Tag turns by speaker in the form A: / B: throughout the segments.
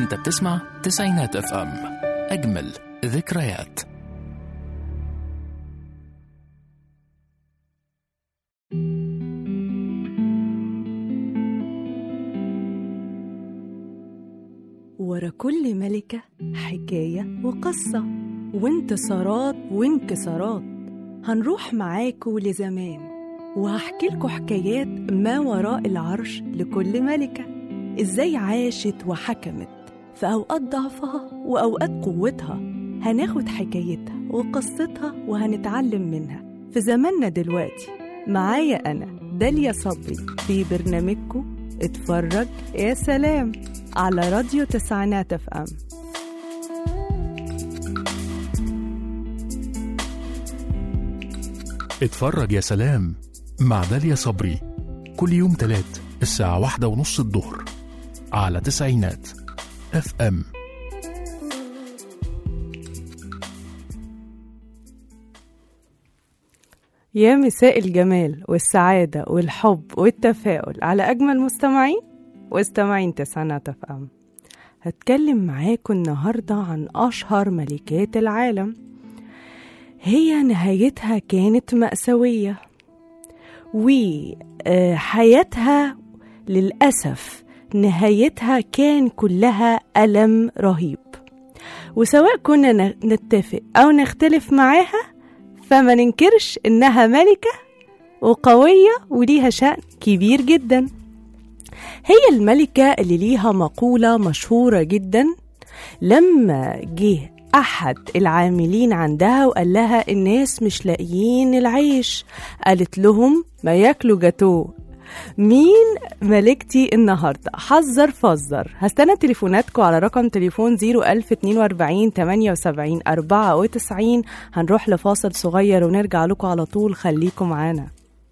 A: انت بتسمع تسعينات اف ام اجمل ذكريات
B: ورا كل ملكة حكاية وقصة وانتصارات وانكسارات هنروح معاكوا لزمان وهحكي لكم حكايات ما وراء العرش لكل ملكة ازاي عاشت وحكمت في أوقات ضعفها وأوقات قوتها هناخد حكايتها وقصتها وهنتعلم منها في زماننا دلوقتي معايا أنا داليا صبري في برنامجكم اتفرج يا سلام على راديو تسعينات اف ام
A: اتفرج يا سلام مع داليا صبري كل يوم تلات الساعة واحدة ونص الظهر على تسعينات اف ام
B: يا مساء الجمال والسعادة والحب والتفاؤل على أجمل مستمعين واستمعين تسعينات اف ام هتكلم معاكم النهاردة عن أشهر ملكات العالم هي نهايتها كانت مأساوية وحياتها للأسف نهايتها كان كلها ألم رهيب وسواء كنا ن- نتفق أو نختلف معاها فما ننكرش إنها ملكة وقوية وليها شأن كبير جدا هي الملكة اللي ليها مقولة مشهورة جدا لما جه أحد العاملين عندها وقال لها الناس مش لاقيين العيش قالت لهم ما ياكلوا جاتوه مين ملكتي النهاردة حذر فزر هستنى تليفوناتكم على رقم تليفون 01042 78 94 هنروح لفاصل صغير ونرجع لكم على طول خليكم معانا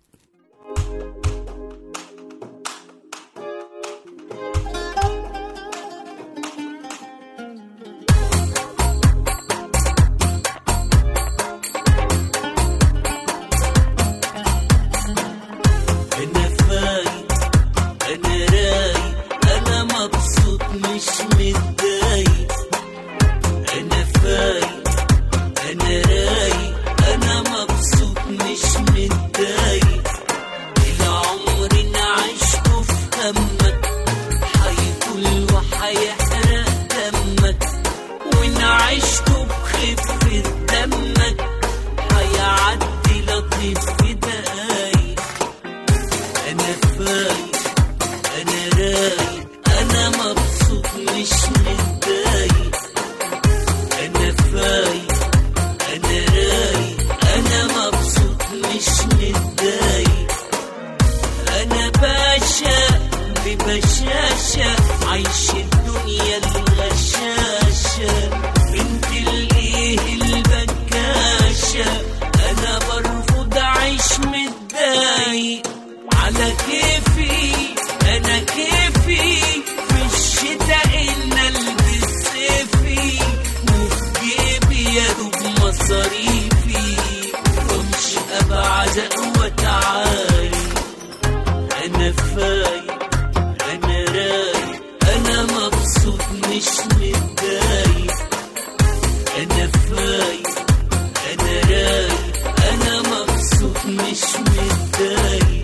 C: انا فايق انا رايق انا مبسوط مش متضايق انا فايق انا رايق انا مبسوط مش متضايق العمر انا عشته في همك هيطول وهيحرق دمك وانا عشته بخفة دمك هيعدي لطيف في دقايق انا فايق انا رايق انا مبسوط مش متضايق انا فايق انا رايق انا مبسوط مش متضايق انا باشا ببشاشة عايش الدنيا الغشاشة انت الايه البكاشة انا برفض اعيش متضايق على كيفي انا كيفي في الشتاء ان البس صيفي وفي جيبي يا دوب مصاريفي وامشي ابعد وتعالي انا فايق انا رايق انا مبسوط مش متضايق انا فايق انا رايق انا مبسوط مش متضايق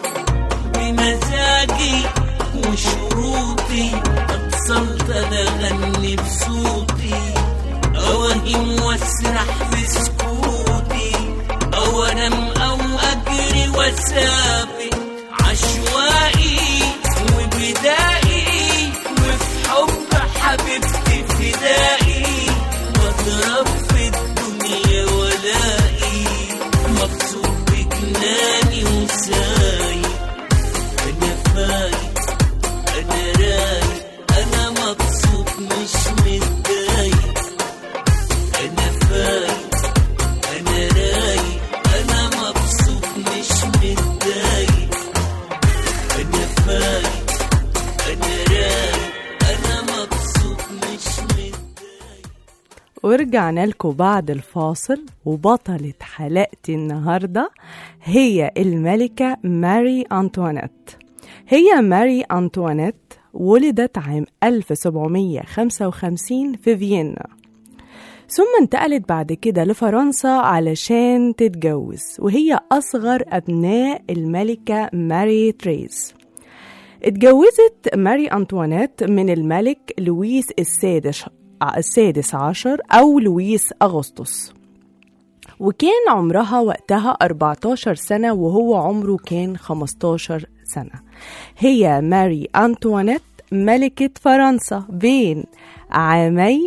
C: بمزاجي وشروطي اتصلت انا اغني بصوتي اوهم واسرح في سكوتي او انام او اجري واسابق عشوائي وبدائي وفي حب حبيبتي فدائي واضرب في الدنيا ولائي مبسوط بجناني وسايق انا فايق انا رايق انا مبسوط مش متضايق انا فايق انا رايق انا مبسوط مش متضايق انا فايق انا رايق انا مبسوط مش متضايق
B: ورجعنا لكم بعد الفاصل وبطلة حلقتي النهاردة هي الملكة ماري أنطوانيت هي ماري أنطوانيت ولدت عام 1755 في فيينا ثم انتقلت بعد كده لفرنسا علشان تتجوز وهي أصغر أبناء الملكة ماري تريز اتجوزت ماري أنطوانيت من الملك لويس السادس السادس عشر أو لويس أغسطس وكان عمرها وقتها 14 سنة وهو عمره كان 15 سنة هي ماري أنطوانيت ملكة فرنسا بين عامي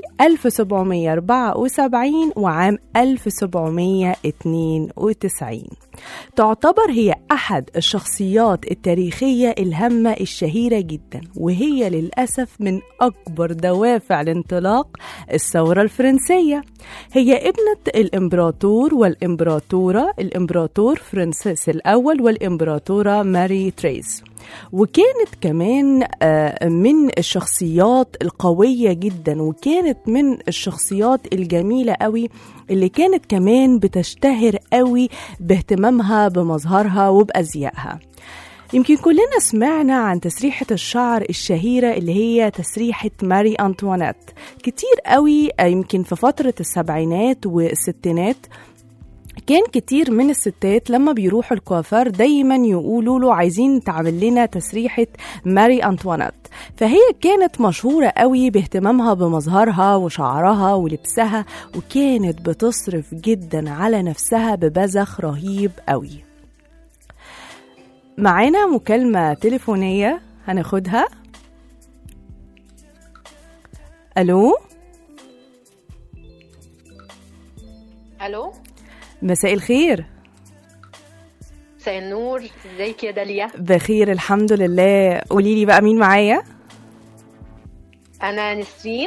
B: 1774 وعام 1792 تعتبر هي أحد الشخصيات التاريخية الهامة الشهيرة جدا وهي للأسف من أكبر دوافع الانطلاق الثورة الفرنسية هي ابنة الإمبراطور والإمبراطورة الإمبراطور فرانسيس الأول والإمبراطورة ماري تريز وكانت كمان آه، من الشخصيات القوية جدا وكانت من الشخصيات الجميلة قوي اللي كانت كمان بتشتهر قوي باهتمامها بمظهرها وبأزيائها يمكن كلنا سمعنا عن تسريحة الشعر الشهيرة اللي هي تسريحة ماري أنطوانيت كتير قوي آه، يمكن في فترة السبعينات والستينات كان كتير من الستات لما بيروحوا الكوافير دايما يقولوا له عايزين تعمل لنا تسريحة ماري أنطوانيت فهي كانت مشهورة قوي باهتمامها بمظهرها وشعرها ولبسها وكانت بتصرف جدا على نفسها ببذخ رهيب قوي معانا مكالمة تليفونية هناخدها ألو
D: الو
B: مساء الخير
D: مساء النور ازيك يا داليا
B: بخير الحمد لله قولي لي بقى مين معايا
D: انا نسرين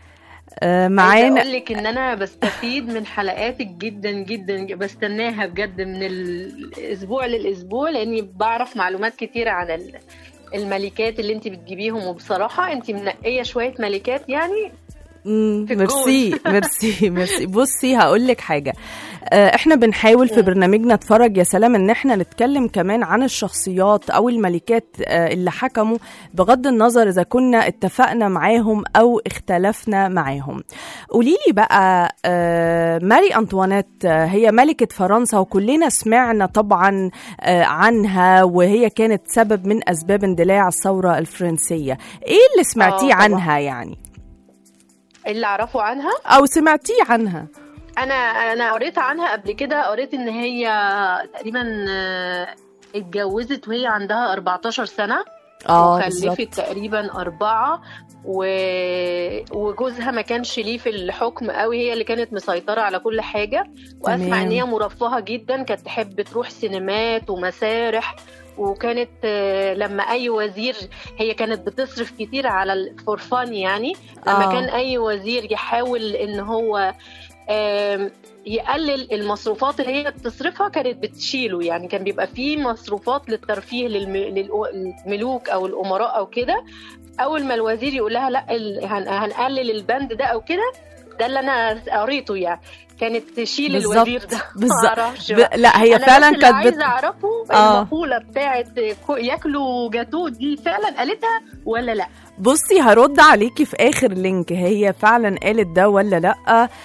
B: آه
D: عايزه
B: معانا
D: اقول لك ان انا بستفيد من حلقاتك جدا جدا بستناها بجد من الاسبوع للاسبوع لاني بعرف معلومات كتيره عن ال- الملكات اللي انت بتجيبيهم وبصراحه انت منقيه شويه ملكات يعني
B: مم،
D: في الجول.
B: ميرسي ميرسي ميرسي بصي هقول لك حاجه آه، احنا بنحاول في برنامجنا اتفرج يا سلام ان احنا نتكلم كمان عن الشخصيات او الملكات آه، اللي حكموا بغض النظر اذا كنا اتفقنا معاهم او اختلفنا معاهم قولي لي بقى آه، ماري انطوانيت آه، هي ملكه فرنسا وكلنا سمعنا طبعا آه، عنها وهي كانت سبب من اسباب اندلاع الثوره الفرنسيه ايه اللي سمعتيه
D: طبعاً.
B: عنها يعني
D: اللي اعرفه عنها
B: او سمعتيه عنها
D: انا انا قريت عنها قبل كده قريت ان هي تقريبا آه، اتجوزت وهي عندها 14 سنه
B: اه
D: وخلفت
B: بالظبط
D: تقريبا أربعة و... وجوزها ما كانش ليه في الحكم قوي هي اللي كانت مسيطرة على كل حاجة وأسمع
B: تمام.
D: إن هي مرفهة جدا كانت تحب تروح سينمات ومسارح وكانت آه، لما أي وزير هي كانت بتصرف كتير على الفورفان يعني لما
B: آه.
D: كان أي وزير يحاول إن هو آم، يقلل المصروفات اللي هي بتصرفها كانت بتشيله يعني كان بيبقى فيه مصروفات للترفيه للم- للملوك او الامراء او كده اول ما الوزير يقول لها لا ال- هن- هنقلل البند ده او كده ده اللي انا قريته يعني كانت تشيل
B: بالظبط،
D: الوزير ده
B: بالظبط.
D: معرفش
B: ب...
D: بقى.
B: لا هي
D: أنا
B: فعلا
D: بس اللي
B: كانت
D: عايزه
B: بت...
D: اعرفه
B: آه.
D: المقوله بتاعت كو- ياكلوا جاتوه دي فعلا قالتها ولا لا
B: بصي هرد عليكي في اخر لينك هي فعلا قالت ده ولا لا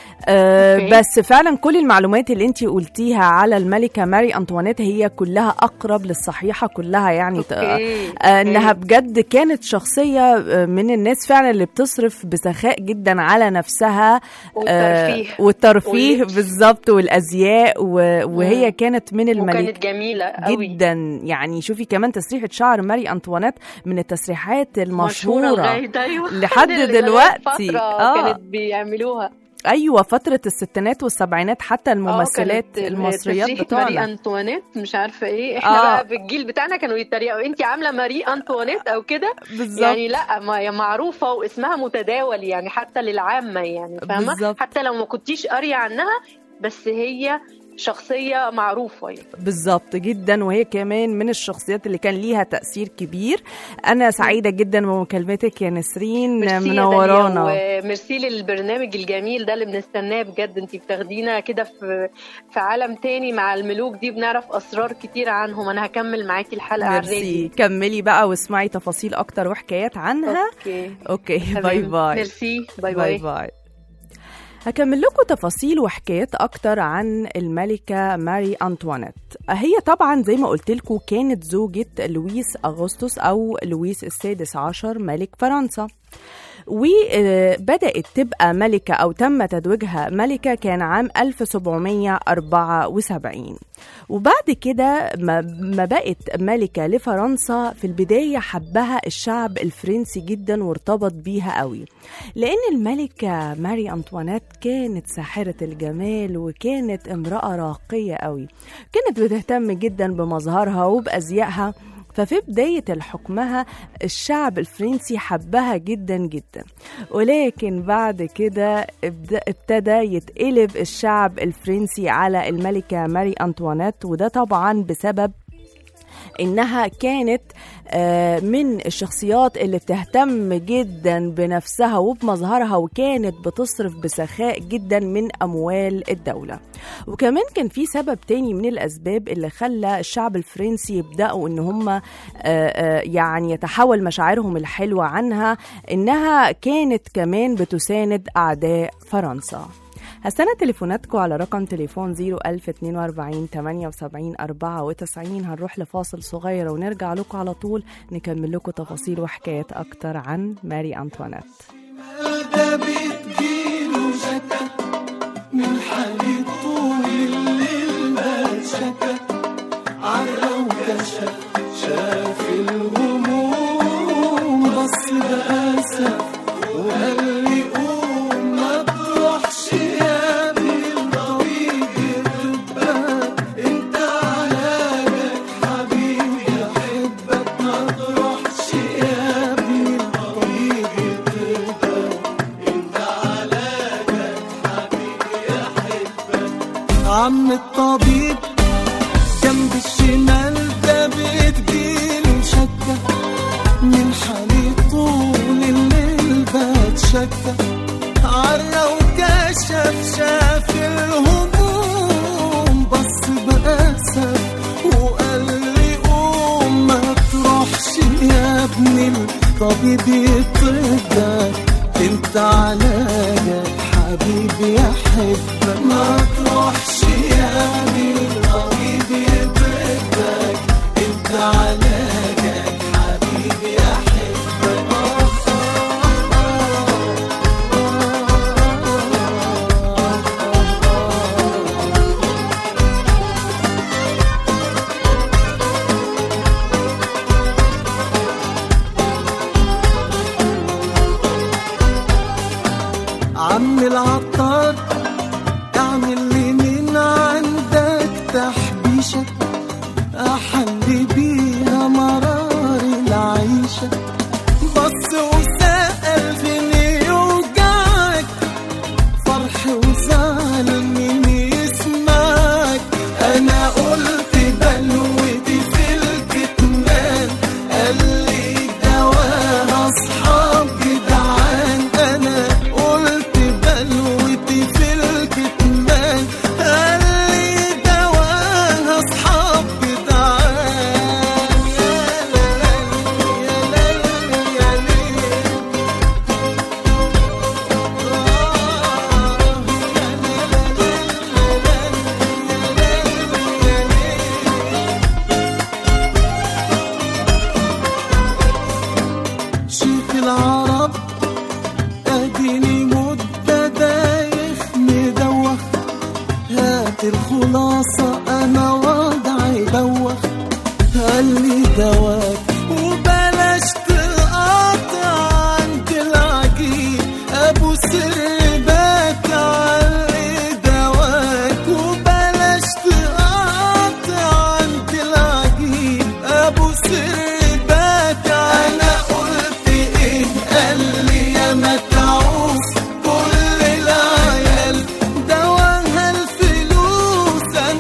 B: آه
D: أوكي.
B: بس فعلا كل المعلومات اللي انت قلتيها على الملكه ماري انطوانيت هي كلها اقرب للصحيحه كلها يعني ت-
D: أوكي.
B: آه، انها
D: أوكي.
B: بجد كانت شخصيه آه، من الناس فعلا اللي بتصرف بسخاء جدا على نفسها
D: والترفيه.
B: والترفيه
D: واللبس.
B: بالظبط والازياء و- وهي
D: مم.
B: كانت من الملك
D: وكانت جميله قوي
B: جدا يعني شوفي كمان تسريحه شعر ماري انطوانيت من التسريحات المشهوره
D: لغاية أيوة.
B: لحد
D: لغاية
B: دلوقتي.
D: فترة
B: آه.
D: كانت بيعملوها
B: ايوه فتره الستينات والسبعينات حتى الممثلات
D: آه، كانت
B: المصريات
D: تسريحة ماري
B: بتوعنا
D: انطوانيت مش عارفه ايه احنا
B: آه.
D: بقى في الجيل بتاعنا كانوا يتريقوا انت عامله ماري انطوانيت او كده
B: بالظبط
D: يعني لا ما هي معروفه واسمها متداول يعني حتى للعامه يعني فاهمه
B: بالظبط.
D: حتى لو ما كنتيش قاريه عنها بس هي شخصيه معروفه يعني.
B: بالظبط جدا وهي كمان من الشخصيات اللي كان ليها تأثير كبير أنا سعيدة جدا بمكالمتك يا نسرين
D: ميرسي يا
B: منورانا
D: داليا، وميرسي للبرنامج الجميل ده اللي بنستناه بجد انت بتاخدينا كده في في عالم تاني مع الملوك دي بنعرف اسرار كتير عنهم انا هكمل معاكي الحلقه على الراديو
B: ميرسي كملي بقى واسمعي تفاصيل أكتر وحكايات عنها
D: اوكي
B: أوكي
D: تمام.
B: باي باي
D: ميرسي باي
B: باي
D: باي
B: باي هكمل لكم تفاصيل وحكايات أكتر عن الملكة ماري أنطوانيت هي طبعا زي ما قلت لكم كانت زوجة لويس أغسطس أو لويس السادس عشر ملك فرنسا وبدأت تبقى ملكة أو تم تتويجها ملكة كان عام 1774 وبعد كده ما ما بقت ملكة لفرنسا في البداية حبها الشعب الفرنسي جدا وارتبط بيها قوي لأن الملكة ماري أنطوانيت كانت ساحرة الجمال وكانت امرأة راقية قوي كانت بتهتم جدا بمظهرها وبأزيائها ففي بداية حكمها الشعب الفرنسي حبها جدا جدا ولكن بعد كده ابد- ابتدى يتقلب الشعب الفرنسي على الملكة ماري أنطوانيت وده طبعا بسبب انها كانت آه، من الشخصيات اللي بتهتم جدا بنفسها وبمظهرها وكانت بتصرف بسخاء جدا من اموال الدوله وكمان كان في سبب تاني من الاسباب اللي خلى الشعب الفرنسي يبداوا ان هم آه، آه، يعني يتحول مشاعرهم الحلوه عنها انها كانت كمان بتساند اعداء فرنسا هستنى تليفوناتكم على رقم تليفون 01042 78 94 هنروح لفاصل صغير ونرجع لكم على طول نكمل لكم تفاصيل وحكايات أكتر عن ماري أنطوانيت
E: ده بتجيله شكا من حالي طول الليل بات شكا عرى وكشف شاف الهموم بص بأسف وقال لي قوم ما تروحش يا ابني الطريق يرتبك انت علاجك حبيبي احبك ما تروحش يا ابني الطريق يرتبك عم الطبيب جنب الشمال ده بتجيله شكة من حالي طول الليل بتشكى عرى وكشف شاف الهموم بص بأسف وقال لي قوم ما تروحش يا ابني الطبيب يطردك انت علاجك حبيبي احبك ما تروحش يا ابني الطبيب يطردك انت علاجك حبيبي احبك عم العطار اعمل لي من عندك تحبيشة احل بيها مرار العيشة بص وسأل فين يوجعك فرح وزعل مين يسمعك انا قلت بلوتي في الكتمان قال لي دواها اصحاب جدعان انا قلت بلوتي في الكتمان قال لي دواها اصحاب جدعان يا لا يا لا يا ليل شيخ العرب اديني مدة دايخ مدوخ هات الخلاصة انا وضعي بوخ قال لي دواك وبلاش تقاطع عند العجيب ابو سر بات علي دواك وبلاش تقاطع عند العجيب ابو سر بات انا قلت ايه قال لي يا متعوس كل العيال دواها الفلوس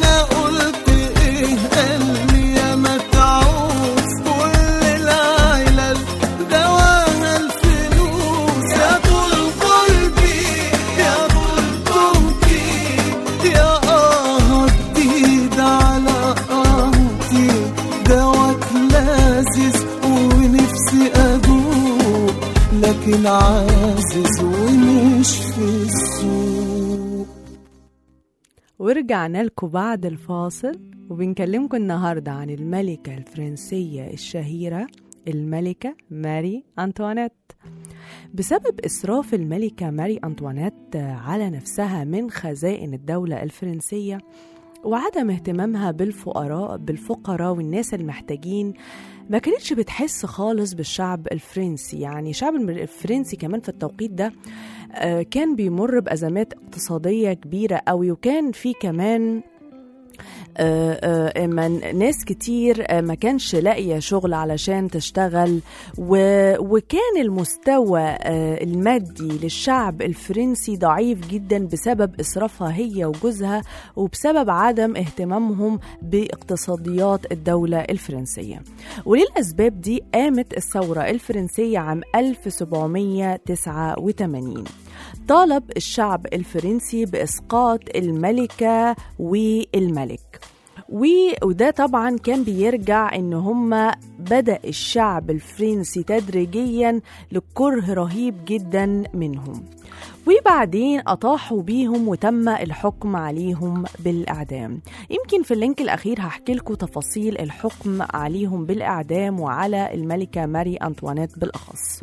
E: نفسي أدوق لكن عازز ومش في السوق
B: ورجعنا لكم بعد الفاصل وبنكلمكم النهاردة عن الملكة الفرنسية الشهيرة الملكة ماري أنطوانيت بسبب إسراف الملكة ماري أنطوانيت على نفسها من خزائن الدولة الفرنسية وعدم اهتمامها بالفقراء بالفقراء والناس المحتاجين ما كانتش بتحس خالص بالشعب الفرنسي يعني الشعب الفرنسي كمان في التوقيت ده آه، كان بيمر بأزمات اقتصادية كبيرة قوي وكان في كمان آه، آه، من ناس كتير آه، ما كانش لاقية شغل علشان تشتغل و- وكان المستوى آه، المادي للشعب الفرنسي ضعيف جدا بسبب إسرافها هي وجوزها وبسبب عدم اهتمامهم باقتصاديات الدولة الفرنسية وللأسباب دي قامت الثورة الفرنسية عام 1789 طالب الشعب الفرنسي بإسقاط الملكة والملك و- وده طبعا كان بيرجع ان هم بدا الشعب الفرنسي تدريجيا لكره رهيب جدا منهم وبعدين اطاحوا بيهم وتم الحكم عليهم بالاعدام يمكن في اللينك الاخير هحكي لكم تفاصيل الحكم عليهم بالاعدام وعلى الملكه ماري انطوانيت بالاخص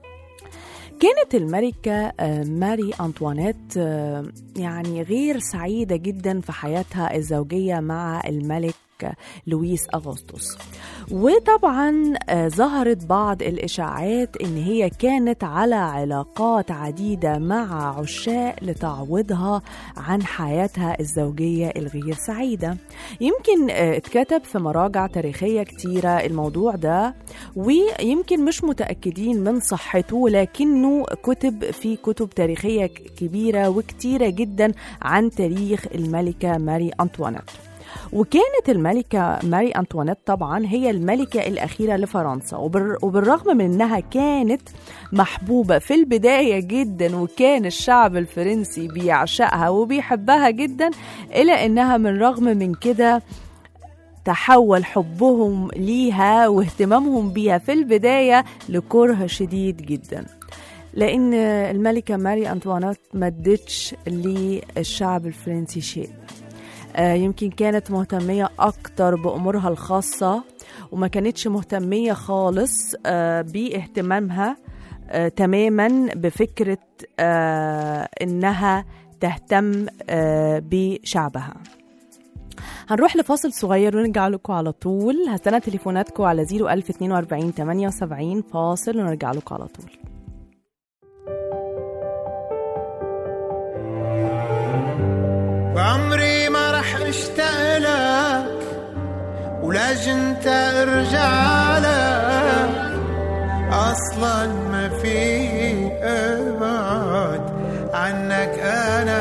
B: كانت الملكة آه، ماري أنطوانيت آه، يعني غير سعيدة جدا في حياتها الزوجية مع الملك لويس أغسطس وطبعا آه، ظهرت بعض الإشاعات إن هي كانت على علاقات عديدة مع عشاق لتعويضها عن حياتها الزوجية الغير سعيدة يمكن آه، اتكتب في مراجع تاريخية كتيرة الموضوع ده ويمكن مش متأكدين من صحته لكنه كتب في كتب تاريخية ك- كبيرة وكتيرة جدا عن تاريخ الملكة ماري أنطوانيت وكانت الملكة ماري أنطوانيت طبعا هي الملكة الأخيرة لفرنسا وبال- وبالرغم من أنها كانت محبوبة في البداية جدا وكان الشعب الفرنسي بيعشقها وبيحبها جدا إلى أنها من رغم من كده تحول حبهم ليها واهتمامهم بيها في البداية لكره شديد جدا لأن الملكة ماري أنطوانيت ما ادتش للشعب الفرنسي شيء آه، يمكن كانت مهتمية أكتر بأمورها الخاصة وما كانتش مهتمية خالص آه، باهتمامها آه، تماما بفكرة آه، إنها تهتم آه، بشعبها هنروح لفاصل صغير ونرجع لكم على طول هستنى تليفوناتكم على 01042 78 فاصل ونرجع لكم على طول
F: وعمري ما رح اشتاق لك ولاج انت ارجع لك اصلا ما في ابعد عنك انا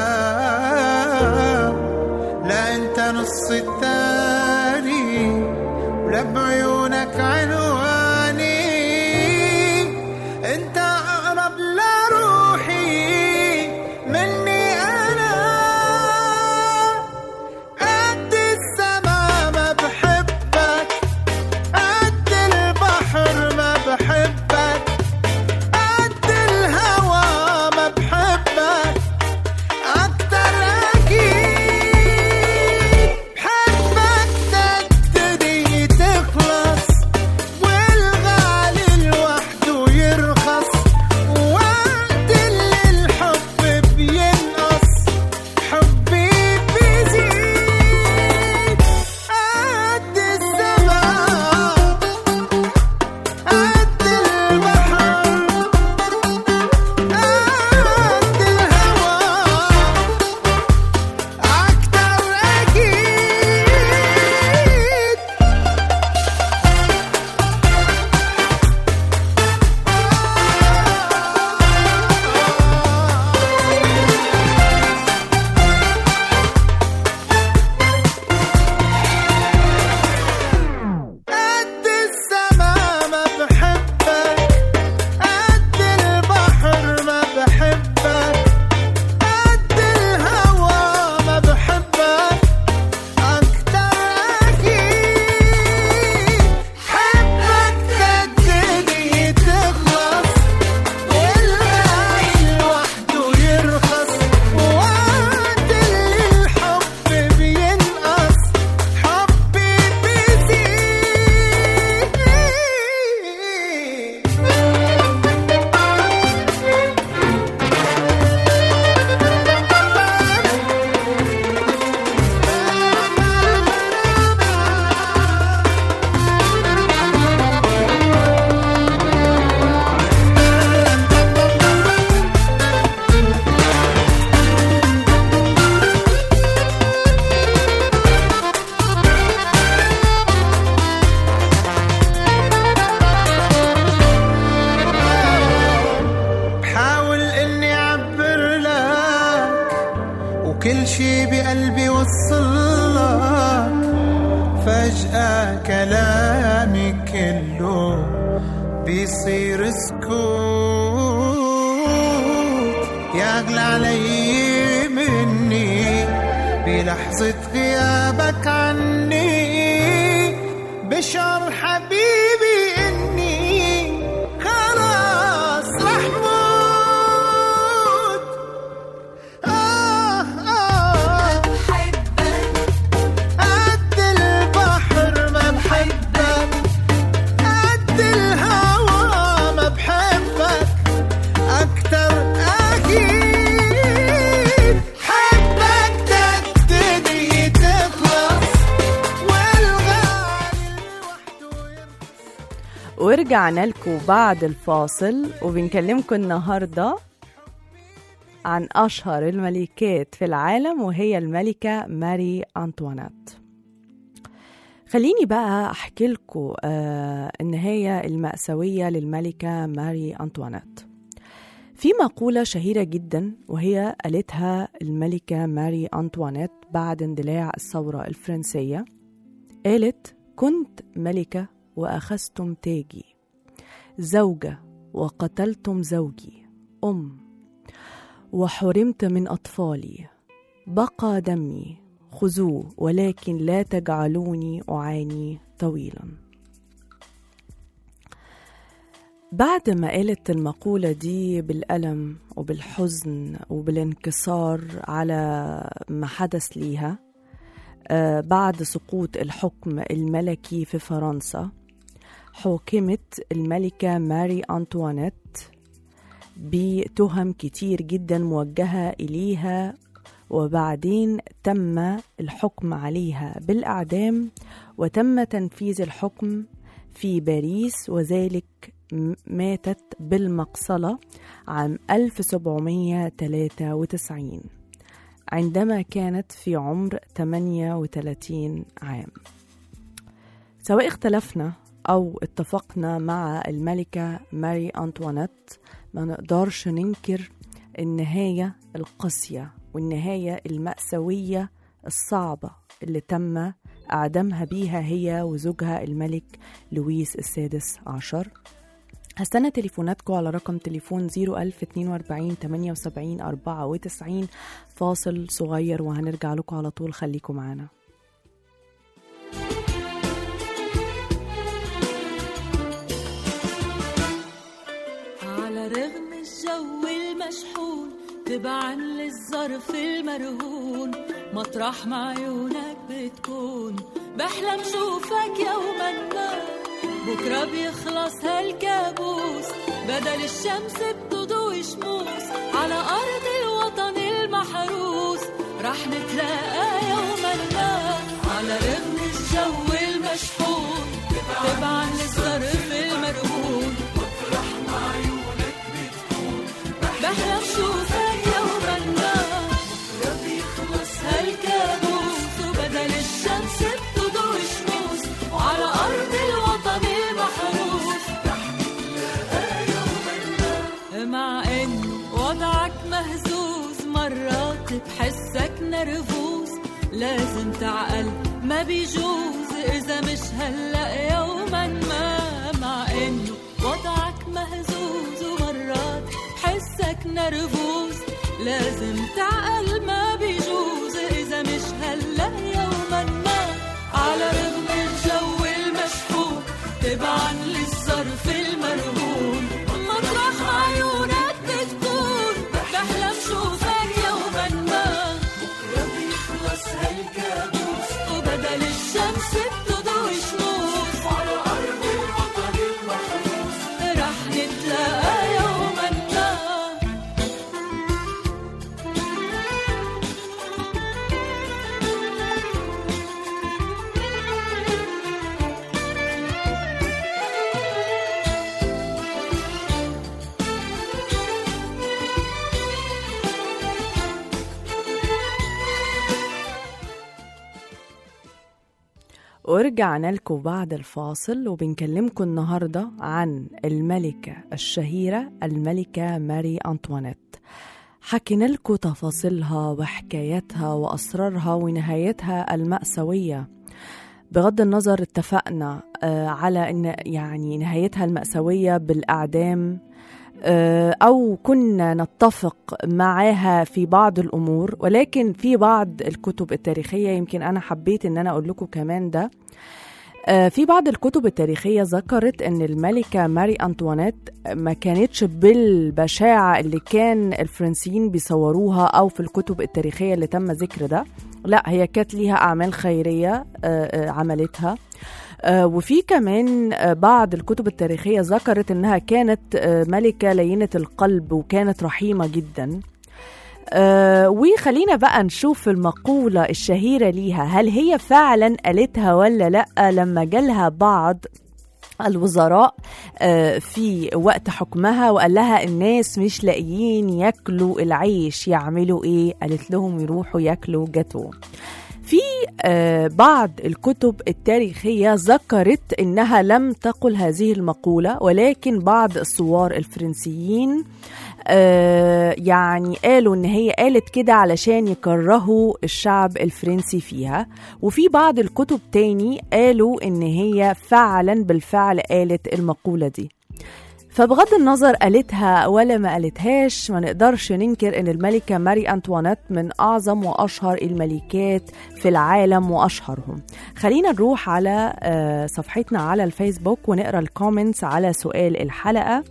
F: لا انت نص التاني ولا بعيونك عنواني انت اقرب لروحي مني انا قد السما ما بحبك قد كل شي بقلبي وصلك فجأة كلامي كله بيصير سكوت يا أغلى علي مني بلحظة غيابك عني بشعر حبيبي إني خلاص رح موت آه آه قد البحر ما بحبك قد الهوى ما بحبك أكتر أكيد حبك تبتدي تخلص والغالي لوحده يرخص
B: ورجعنا لكم بعد الفاصل وبنكلمكم النهاردة عن أشهر الملكات في العالم وهي الملكة ماري أنطوانيت خليني بقى أحكي لكم آه النهاية المأساوية للملكة ماري أنطوانيت في مقولة شهيرة جدا وهي قالتها الملكة ماري أنطوانيت بعد اندلاع الثورة الفرنسية قالت كنت ملكة وأخذتم تاجي زوجة وقتلتم زوجي أم وحرمت من أطفالي بقى دمي خذوه ولكن لا تجعلوني أعاني طويلا بعد ما قالت المقولة دي بالألم وبالحزن وبالانكسار على ما حدث ليها آه، بعد سقوط الحكم الملكي في فرنسا حوكمت الملكة ماري أنطوانيت بتهم كتير جدا موجهة إليها وبعدين تم الحكم عليها بالإعدام وتم تنفيذ الحكم في باريس وذلك م- ماتت بالمقصلة عام 1793 عندما كانت في عمر 38 عام سواء اختلفنا أو اتفقنا مع الملكة ماري أنطوانيت ما نقدرش ننكر النهاية القاسية والنهاية المأساوية الصعبة اللي تم إعدامها بيها هي وزوجها الملك لويس السادس عشر هستنى تليفوناتكم على رقم تليفون 01042 78 94 فاصل صغير وهنرجع لكم على طول خليكم معانا
G: على رغم الجو المشحون تبعا للظرف المرهون مطرح ما عيونك بتكون بحلم شوفك يوما ما بكرة بيخلص هالكابوس بدل الشمس بتضوي شموس على أرض الوطن المحروس رح نتلاقى يوما ما على رغم الجو المشحون تبعا للظرف المرهون بحلم شوفك يوما ما بكرة بيخلص هالكابوس وبدل الشمس بتضوي شموس وعلى أرض الوطن المحروس مع إنه وضعك مهزوز مرات بحسك نرفوز لازم تعقل ما بيجوز إذا مش هلأ يوما ما مع إنه وضعك مهزوز ومرات بحسك نرفوز لازم تعقل ما بيجوز إذا مش هلأ يوما ما على رغم الجو المشحون تبعا للظرف المرهون مطرح ما عيونك بتكون بحلم شوفك يوما ما بكرة بيخلص هالكابوس وبدل الشمس بتضوي شموس على أرض الوطن المحروس رح نتلاقى يوما ما
B: ورجعنا لكم بعد الفاصل وبنكلمكم النهاردة عن الملكة الشهيرة الملكة ماري أنطوانيت حكينا لكم تفاصيلها وحكاياتها وأسرارها ونهايتها المأساوية بغض النظر اتفقنا آه، على ان يعني نهايتها المأساوية بالإعدام آه، أو كنا نتفق معاها في بعض الأمور ولكن في بعض الكتب التاريخية يمكن أنا حبيت إن أنا أقول لكم كمان ده آه، في بعض الكتب التاريخية ذكرت أن الملكة ماري أنطوانيت ما كانتش بالبشاعة اللي كان الفرنسيين بيصوروها أو في الكتب التاريخية اللي تم ذكر ده لا هي كانت ليها أعمال خيرية آه، آه، عملتها آه، وفي كمان آه، بعض الكتب التاريخية ذكرت أنها كانت آه، ملكة لينة القلب وكانت رحيمة جدا آه وخلينا بقى نشوف المقولة الشهيرة ليها هل هي فعلا قالتها ولا لأ لما جالها بعض الوزراء آه، في وقت حكمها وقال لها الناس مش لاقيين ياكلوا العيش يعملوا ايه قالت لهم يروحوا ياكلوا جاتو في آه، بعض الكتب التاريخية ذكرت إنها لم تقل هذه المقولة ولكن بعض الثوار الفرنسيين آه، يعني قالوا إن هي قالت كده علشان يكرهوا الشعب الفرنسي فيها وفي بعض الكتب تاني قالوا إن هي فعلا بالفعل قالت المقولة دي فبغض النظر قالتها ولا ما قالتهاش ما نقدرش ننكر ان الملكة ماري أنطوانيت من أعظم وأشهر الملكات في العالم وأشهرهم خلينا نروح على آه، صفحتنا على الفيسبوك ونقرأ الكومنتس على سؤال الحلقة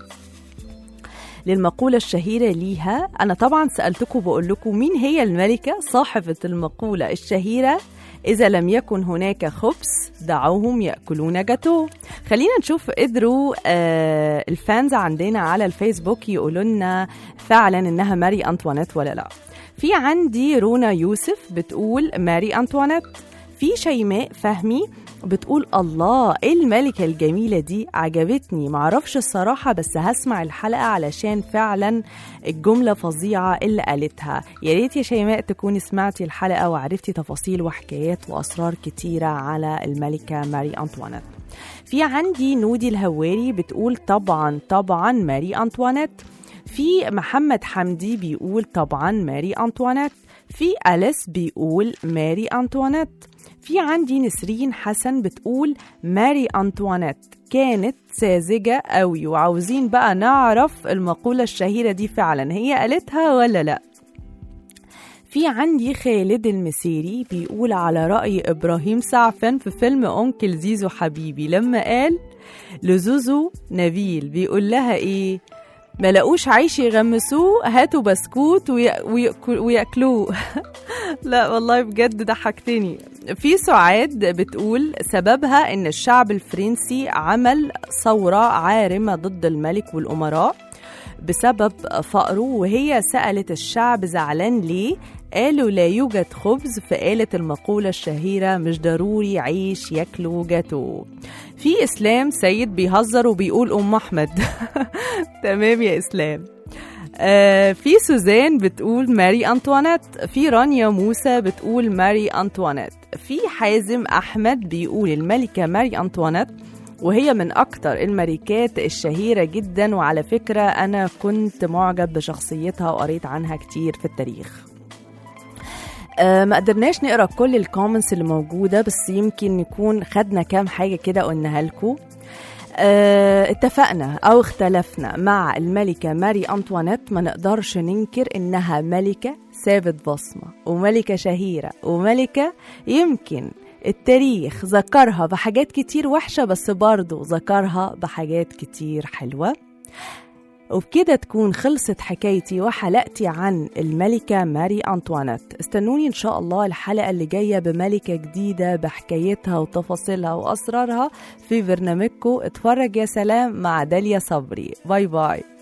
B: للمقولة الشهيرة ليها أنا طبعا سألتكم بقول لكم مين هي الملكة صاحبة المقولة الشهيرة إذا لم يكن هناك خبز دعوهم يأكلون جاتو خلينا نشوف قدروا آه الفانز عندنا على الفيسبوك يقولوا لنا فعلا إنها ماري أنطوانيت ولا لا في عندي رونا يوسف بتقول ماري أنطوانيت في شيماء فهمي بتقول الله ايه الملكة الجميلة دي عجبتني معرفش الصراحة بس هسمع الحلقة علشان فعلا الجملة فظيعة اللي قالتها يا ريت يا شيماء تكوني سمعتي الحلقة وعرفتي تفاصيل وحكايات وأسرار كتيرة على الملكة ماري أنطوانيت في عندي نودي الهواري بتقول طبعا طبعا ماري أنطوانيت في محمد حمدي بيقول طبعا ماري أنطوانيت في أليس بيقول ماري أنطوانيت في عندي نسرين حسن بتقول ماري أنطوانيت كانت ساذجة قوي وعاوزين بقى نعرف المقولة الشهيرة دي فعلا هي قالتها ولا لأ في عندي خالد المسيري بيقول على رأي إبراهيم سعفان في فيلم أنكل زيزو حبيبي لما قال لزوزو نبيل بيقول لها إيه ما لقوش عيش يغمسوه هاتوا بسكوت وي- ويأكل- وياكلوه لا والله بجد ضحكتني في سعاد بتقول سببها ان الشعب الفرنسي عمل ثورة عارمة ضد الملك والأمراء بسبب فقره وهي سألت الشعب زعلان ليه قالوا لا يوجد خبز فقالت المقولة الشهيرة مش ضروري عيش ياكلوا جاتو في إسلام سيد بيهزر وبيقول أم أحمد تمام يا إسلام آه في سوزان بتقول ماري أنطوانيت في رانيا موسى بتقول ماري أنطوانيت في حازم أحمد بيقول الملكة ماري أنطوانيت وهي من أكتر الملكات الشهيرة جدا وعلى فكرة أنا كنت معجب بشخصيتها وقريت عنها كتير في التاريخ آه، ما قدرناش نقرا كل الكومنتس اللي موجوده بس يمكن نكون خدنا كام حاجه كده قلناها لكم آه، اتفقنا او اختلفنا مع الملكه ماري انطوانيت ما نقدرش ننكر انها ملكه سابت بصمه وملكه شهيره وملكه يمكن التاريخ ذكرها بحاجات كتير وحشه بس برضه ذكرها بحاجات كتير حلوه وبكده تكون خلصت حكايتي وحلقتي عن الملكة ماري أنطوانيت استنوني إن شاء الله الحلقة اللي جاية بملكة جديدة بحكايتها وتفاصيلها وأسرارها في برنامجكم اتفرج يا سلام مع داليا صبري باي باي